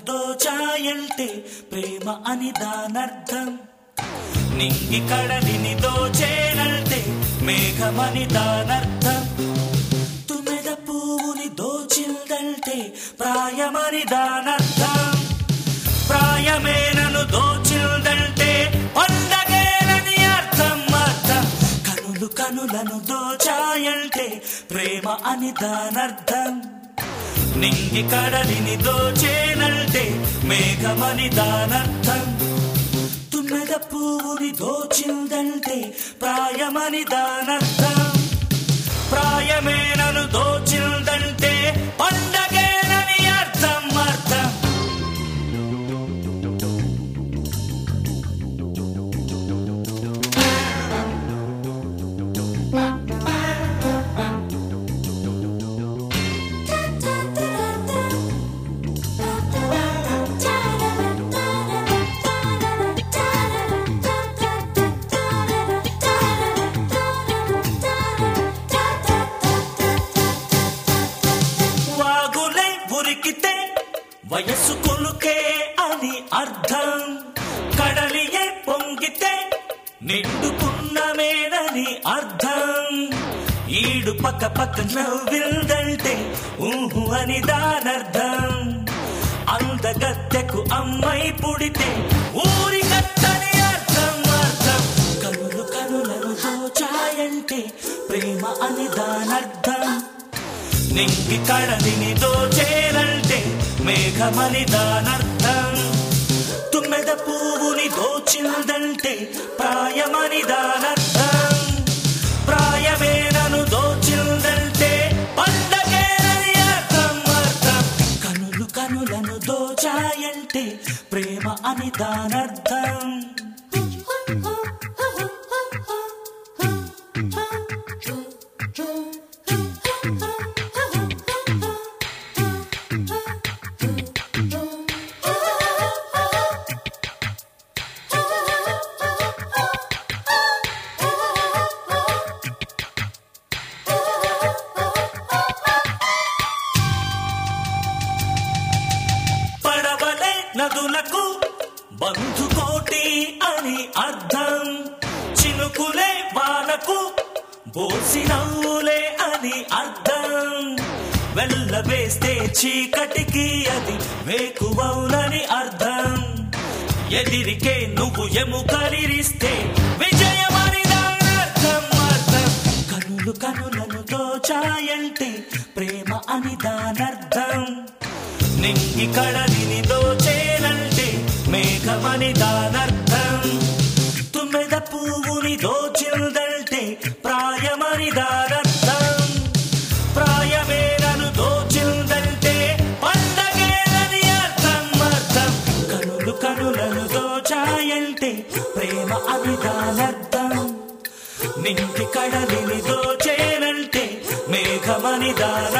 దోచాయంటే ప్రేమ అని దానర్థం నింగి కడలిని దోచేనంటే మేఘమని దానర్థం తుమ్మెద పువ్వుని దోచిందంటే ప్రాయమని దానర్థం ప్రాయమే నన్ను దోచిందంటే పండగేనని అర్థం అర్థం కనులు కనులను దోచాయంటే ప్రేమ అని దానర్థం నింగి కడలిని దోచేనంటే మేఘమని దానర్థం తుమ్మెద పువ్వుని దోచిందంటే ప్రాయమని దానర్థం ప్రాయమే నన్ను దోచిందంటే పండగేనని అర్థం అర్థం వాగులే ఉరికితే వయస్సు కొలుకే అని అర్థం కడలియే పొంగితే నిండుకున్నమేనని అర్థం ఈడు పక్క పక్క నవ్విందంటే ఊహు అని దానర్థం అందగత్తెకు అమ్మై పుడితే ఊరి కత్తని అర్థం అర్థం కనులు కనులను దోచాయంటే ప్రేమ అని దానర్థం నింగి కడలిని దోచేనంటే మేఘమని దానర్థం తుమ్మెద పువ్వుని దోచిందంటే ప్రాయమని దానర్థం ప్రాయమే నన్ను దోచిందంటే పండగేనని అర్థం అర్థం కనులు కనులను దోచాయంటే ప్రేమ అని దానర్థం పడవలే నదులకు బంధుకోటి అని అర్థం చినుకులే వానకు బోసి నవ్వులే అని అర్థం వెళ్ళవేస్తే చీకటికి అది వేకువౌనని అర్థం ఎదిరికే నువ్వు ఎముకలిరిస్తే విజయమని దాని అర్థం అర్థం కనులు కనులను దోచాయంటే ప్రేమ అని దానర్థం నింగి కడలిని దోచేనంటే మేఘమని దానర్థం తుమ్మెద పువ్వుని దోచిందంటే ప్రాయమని దానర్థం ప్రాయమే నన్ను దోచిందంటే పండగేనని అర్థం అర్థం కనులు కనులను దోచాయంటే ప్రేమ అని దానర్థం నింగి కడలిని దోచేనంటే మేఘమని దాన